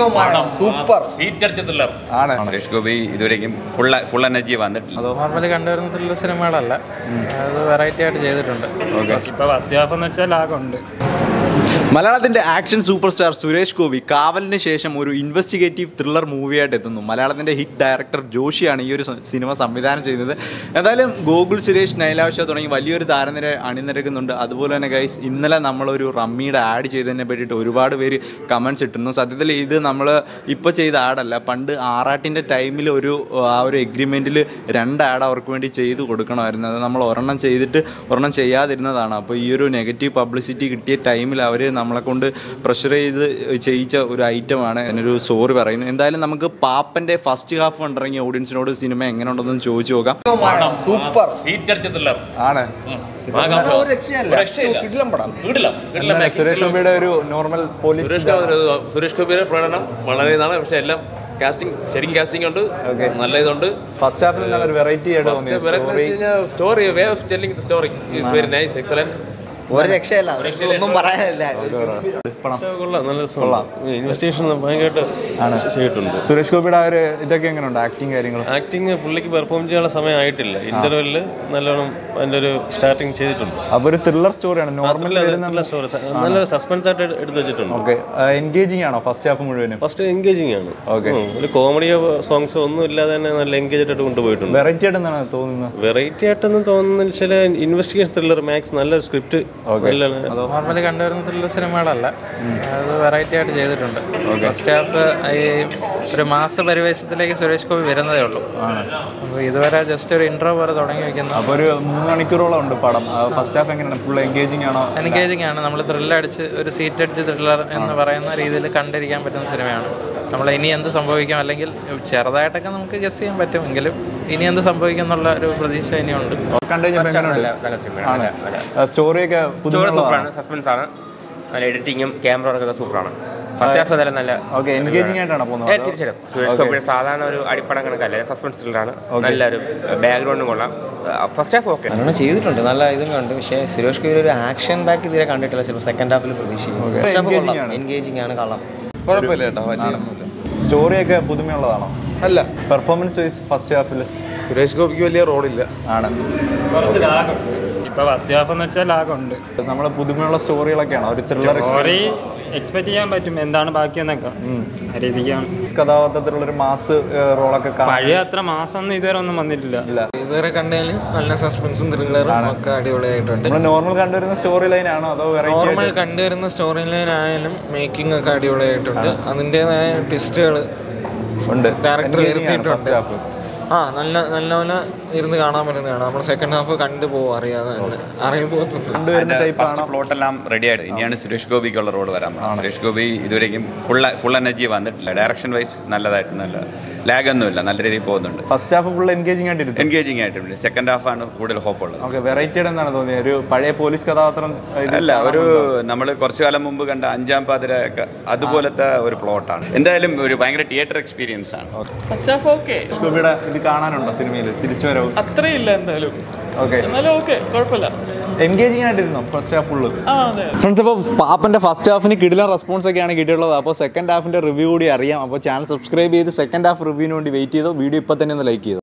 Super സീറ്റടിച്ച thriller ആണ് സുരേഷ് ഗോപി ഇതുവരെയും full full energy വന്നിട്ടില്ല നോർമലി കണ്ടുവരുന്ന ത്രില്ലർ സിനിമകളല്ല അത് വെറൈറ്റി ആയിട്ട് ചെയ്തിട്ടുണ്ട് ഇപ്പൊ ഫസ്റ്റ് ഹാഫ് എന്ന് വെച്ചാൽ ലാഗുണ്ട് മലയാളത്തിന്റെ action super star Suresh Gopi കാവലിന് ശേഷം ഒരു ഇൻവെസ്റ്റിഗേറ്റീവ് ത്രില്ലർ മൂവിയായിട്ട് എത്തുന്നു മലയാളത്തിന്റെ ഹിറ്റ് ഡയറക്ടർ ജോഷിയാണ് ഈ ഒരു സ- സിനിമ സംവിധാനം ചെയ്യുന്നത് എന്തായാലും ഗോകുൽ സുരേഷ് നൈലാവശ്യ തുടങ്ങി വലിയൊരു താരനിര അണിനിരക്കുന്നുണ്ട് അതുപോലെ തന്നെ ഗൈസ് ഇന്നലെ നമ്മളൊരു റമ്മിയുടെ ആഡ് ചെയ്തതിനെ പറ്റിയിട്ട് ഒരുപാട് പേര് കമൻസ് ഇട്ടുന്നു സത്യത്തിൽ ഇത് നമ്മൾ ഇപ്പോൾ ചെയ്ത ആഡല്ല പണ്ട് ആറാട്ടിൻ്റെ ടൈമിൽ ഒരു ആ ഒരു എഗ്രിമെൻറ്റിൽ രണ്ട് ആഡ് അവർക്ക് വേണ്ടി ചെയ്ത് കൊടുക്കണമായിരുന്നു അത് നമ്മൾ ഒരെണ്ണം ചെയ്തിട്ട് ഒരെണ്ണം ചെയ്യാതിരുന്നതാണ് അപ്പോൾ ഈ ഒരു നെഗറ്റീവ് പബ്ലിസിറ്റി കിട്ടിയ ടൈമിൽ അവർ നമ്മളെ കൊണ്ട് പ്രഷർ ചെയ്ത് ചെയ്യിച്ച ഒരു ഐറ്റമാണ് എന്നൊരു സോറി പറയുന്നത് എന്തായാലും നമുക്ക് പാപ്പൻ്റെ ഫസ്റ്റ് ഹാഫ് കണ്ടിറങ്ങിയ ഓഡിയൻസിനോട് സിനിമ എങ്ങനെ ഉണ്ടെന്ന് ചോദിച്ചു നോക്കാം സൂപ്പർ സീറ്റടിച്ച ത്രില്ലർ ആണ് ഒരു രക്ഷയല്ല കിടിലം പടം വീടില്ല വീടില്ല സുരേഷ് ഗോപിയുടെ ഒരു നോർമൽ പോലീസ് സുരേഷ് ഗോപി സുരേഷ് ഗോപിയുടെ പ്രകടനം വളരെ ഇതാണ് പക്ഷെ എല്ലാം കാസ്റ്റിംഗ് ശരിക്കും കാസ്റ്റിംഗ് ഉണ്ട് Okay. നല്ല ഇതുണ്ട് ഫസ്റ്റ് ഹാഫിൽ നല്ലൊരു വെറൈറ്റി ആയിട്ട് തോന്നി story. Story way of telling the story is very nice excellent ഒരു രക്ഷയല്ല ഒന്നും പറയാനില്ല പണം. കൊള്ളാം നല്ല രസമുള്ള ഇൻവെസ്റ്റിഗേഷൻ ഭയങ്കരമായിട്ട് ചെയ്തിട്ടുണ്ട് സുരേഷ് ഗോപിയുടെ ആ ഒരു ഇതൊക്കെ എങ്ങനെയുണ്ട് ആക്ടിങ് കാര്യങ്ങൾ ആക്ടിങ് പുള്ളിക്ക് പെർഫോം ചെയ്യാനുള്ള സമയം ആയിട്ടില്ല ഇന്റർവെല്ലിൽ നല്ലോണം അതിന്റെ ഒരു സ്റ്റാർട്ടിങ് ചെയ്തിട്ടുണ്ട് അപ്പൊ ഒരു ത്രില്ലർ സ്റ്റോറിയാണ് നോർമൽ നല്ല സ്റ്റോറി നല്ലൊരു സസ്പെൻസ് ആയിട്ട് എടുത്തു വെച്ചിട്ടുണ്ട് ഓക്കെ എൻഗേജിങ് ആണോ ഫസ്റ്റ് ഹാഫ് മുഴുവനും ഫസ്റ്റ് എൻഗേജിങ് ആണ് Okay. ഉം. ഒരു കോമഡിയോ സോങ്സോ ഒന്നും ഇല്ലാതെ തന്നെ നല്ല എൻഗേജ് ആയിട്ട് കൊണ്ടുപോയിട്ടുണ്ട് വെറൈറ്റി ആയിട്ട് എന്താണ് തോന്നുന്നത് വെറൈറ്റി ആയിട്ടൊന്നും തോന്നുന്ന ചില ഇൻവെസ്റ്റിഗേഷൻ ത്രില്ലർ മാക്സ് നല്ലൊരു സ്ക്രിപ്റ്റ് നല്ല നോർമലി കണ്ടുവരുന്ന ത്രില്ലർ സിനിമകളല്ല അത് വെറൈറ്റി ആയിട്ട് ചെയ്തിട്ടുണ്ട് ഫസ്റ്റ് ഹാഫ് ഈ ഒരു മാസ പരിവേശത്തിലേക്ക് സുരേഷ് ഗോപി വരുന്നതേ ഉള്ളൂ അപ്പോൾ ഇതുവരെ ജസ്റ്റ് ഒരു ഇൻട്രോ പോലെ തുടങ്ങി വെക്കുന്നു അപ്പൊ ഒരു മൂന്ന് മണിക്കൂറോളം ഉണ്ട് പടം ഫസ്റ്റ് ഹാഫ് എങ്ങനെയാണ് ഫുൾ എൻഗേജിങ് ആണോ എൻഗേജിങ് ആണ് നമ്മൾ ത്രില്ലടിച്ച് ഒരു സീറ്റ് അടിച്ച് ത്രില്ലർ എന്ന് പറയുന്ന രീതിയിൽ കണ്ടിരിക്കാൻ പറ്റുന്ന സിനിമയാണ് നമ്മൾ ഇനി എന്ത് സംഭവിക്കും അല്ലെങ്കിൽ ചെറുതായിട്ടൊക്കെ നമുക്ക് ഗസ് ചെയ്യാൻ പറ്റും എങ്കിലും ഇനി എന്ത് സംഭവിക്കും എന്നുള്ള ഒരു പ്രതീക്ഷ ഇനിയുണ്ട് കണ്ടു കഴിഞ്ഞപ്പോൾ സ്റ്റോറിയൊക്കെ സ്റ്റോറി സൂപ്പറാണ് സസ്പെൻസ് ആണ് നല്ല എഡിറ്റിങ്ങും ക്യാമറ വർക്കൊക്കെ സൂപ്പറാണ് ഫസ്റ്റ് ഹാഫ് നല്ല നല്ല ഓക്കെ എൻഗേജിങ് ആയിട്ടാണ് ഏ, പോകുന്നത് തീർച്ചയായിട്ടും സുരേഷ് ഗോപിയുടെ സാധാരണ ഒരു അടിപ്പടം കണക്കല്ല സസ്പെൻസ് ത്രില്ലറാണ് നല്ലൊരു ബാക്ക്ഗ്രൗണ്ടും കൊള്ളാം ഫസ്റ്റ് ഹാഫ് ഓക്കെ നല്ലോണം ചെയ്തിട്ടുണ്ട് നല്ല ഇതും കണ്ടു പക്ഷേ സുരേഷ് ഗോപി ഒരു ആക്ഷൻ ബാക്ക് തീരെ കണ്ടിട്ടില്ല ചിലപ്പോൾ സെക്കൻഡ് ഹാഫിൽ Engaging ആണ്. പ്രതീക്ഷിക്കും എൻഗേജിങ് ആണ് കള്ളം കുഴപ്പമില്ല കേട്ടോ സ്റ്റോറിയൊക്കെ പുതുമയുള്ളതാണോ അല്ല പെർഫോമൻസ് വൈസ് ഫസ്റ്റ് ഹാഫിൽ സുരേഷ് ഗോപിക്ക് വലിയ റോളില്ല ആണ് കുറച്ച് ലാഗുണ്ട് ഇപ്പൊ ഫസ്റ്റ് ഹാഫ് എന്ന് വെച്ചാൽ ലാഗുണ്ട് നമ്മൾ പുതുമയുള്ള സ്റ്റോറികളൊക്കെയാണോ ഒരു ത്രില്ലർ സ്റ്റോറി എക്സ്പെക്ട് ചെയ്യാൻ പറ്റും എന്താണ് ബാക്കിയെന്നൊക്കെ ആ രീതിക്കാണ് കഥാപാത്രത്തിലുള്ള ഒരു മാസ് റോളൊക്കെ പഴയ അത്ര മാസം ഒന്നും ഇതുവരെ ഒന്നും വന്നിട്ടില്ല ഇതുവരെ കണ്ടതിൽ നല്ല സസ്പെൻസും ത്രില്ലറും ഒക്കെ അടിപൊളിയായിട്ടുണ്ട് നമ്മൾ നോർമൽ കണ്ടുവരുന്ന സ്റ്റോറി ലൈൻ ആണോ അതോ നോർമൽ വെറൈറ്റി കണ്ടുവരുന്ന സ്റ്റോറി ലൈൻ ആയാലും മേക്കിംഗ് ഒക്കെ അടിപൊളിയായിട്ടുണ്ട് അതിൻ്റെതായ ട്വിസ്റ്റുകൾ ഉണ്ട് ഡയറക്ടർ Engaging ആണ് വരുത്തിയിട്ടുണ്ട് first half. ആ നല്ല നല്ലപോലെ ഇരുന്ന് കാണാൻ പറ്റുന്നതാണ് നമ്മൾ സെക്കൻഡ് ഹാഫ് കണ്ടു പോകും അറിയാതെ തന്നെ അറിയുമ്പോൾ കണ്ടുവരുന്ന ടൈപ്പ് ഫസ്റ്റ് ആണോ പ്ലോട്ട് എല്ലാം റെഡി ആയിട്ട് ഇനിയാണ് സുരേഷ് ഗോപിക്കുള്ള റോഡ് വരാൻ പോകുന്നത് സുരേഷ് ഗോപി ഇതുവരെയും ഫുൾ ഫുൾ എനർജി വന്നിട്ടില്ല ഡയറക്ഷൻ വൈസ് നല്ലതായിട്ട് നല്ല ലാഗ് ഒന്നുമില്ല നല്ല രീതിയിൽ പോകുന്നുണ്ട് ഫസ്റ്റ് ഹാഫ് ഫുൾ എൻഗേജിങ് ആയിട്ട് ഇരുത്തും എൻഗേജിങ് ആയിട്ടുണ്ട് സെക്കൻഡ് ഹാഫ് ആണ് കൂടുതൽ ഹോപ്പ് ഉള്ളത് ഓക്കെ വെറൈറ്റിയുടെ എന്താണ് തോന്നിയത് ഒരു പഴയ പോലീസ് കഥാപാത്രം ഇത് അല്ല ഒരു നമ്മൾ കുറച്ചു കാലം മുമ്പ് കണ്ട അഞ്ചാം പാതിര ഒക്കെ അതുപോലത്തെ ഒരു പ്ലോട്ടാണ് എന്തായാലും ഒരു ഭയങ്കര തിയേറ്റർ എക്സ്പീരിയൻസ് ആണ് ഫസ്റ്റ് ഹാഫ് ഓക്കെ സുരേഷ് ഗോപിയുടെ ഇത് കാണാനുണ്ടോ സിനിമയിൽ തിരിച്ചു വരവ് അത്രയില്ല എന്തായാലും ഓക്കെ എന്നാലും ഓക്കെ കുഴപ്പമില്ല എൻഗേജിങ് ആയിട്ടിരുന്നോ ഫസ്റ്റ് ഹാഫ് ഫുള്ള് ആ അതെ ഫ്രണ്ട്സ് അപ്പോൾ പാപ്പൻ്റെ ഫസ്റ്റ് ഹാഫിന് കിടിലൻ റെസ്പോൺസ് ഒക്കെയാണ് കിട്ടിയുള്ളത് അപ്പോൾ സെക്കൻഡ് ഹാഫിൻ്റെ റിവ്യൂ കൂടി അറിയാം അപ്പോൾ ചാനൽ സബ്സ്ക്രൈബ് ചെയ്ത് സെക്കൻഡ് ഹാഫ് റിവ്യൂവിന് വേണ്ടി വെയിറ്റ് ചെയ്തോ വീഡിയോ ഇപ്പോൾ തന്നെ ഒന്ന് ലൈക്ക് ചെയ്തു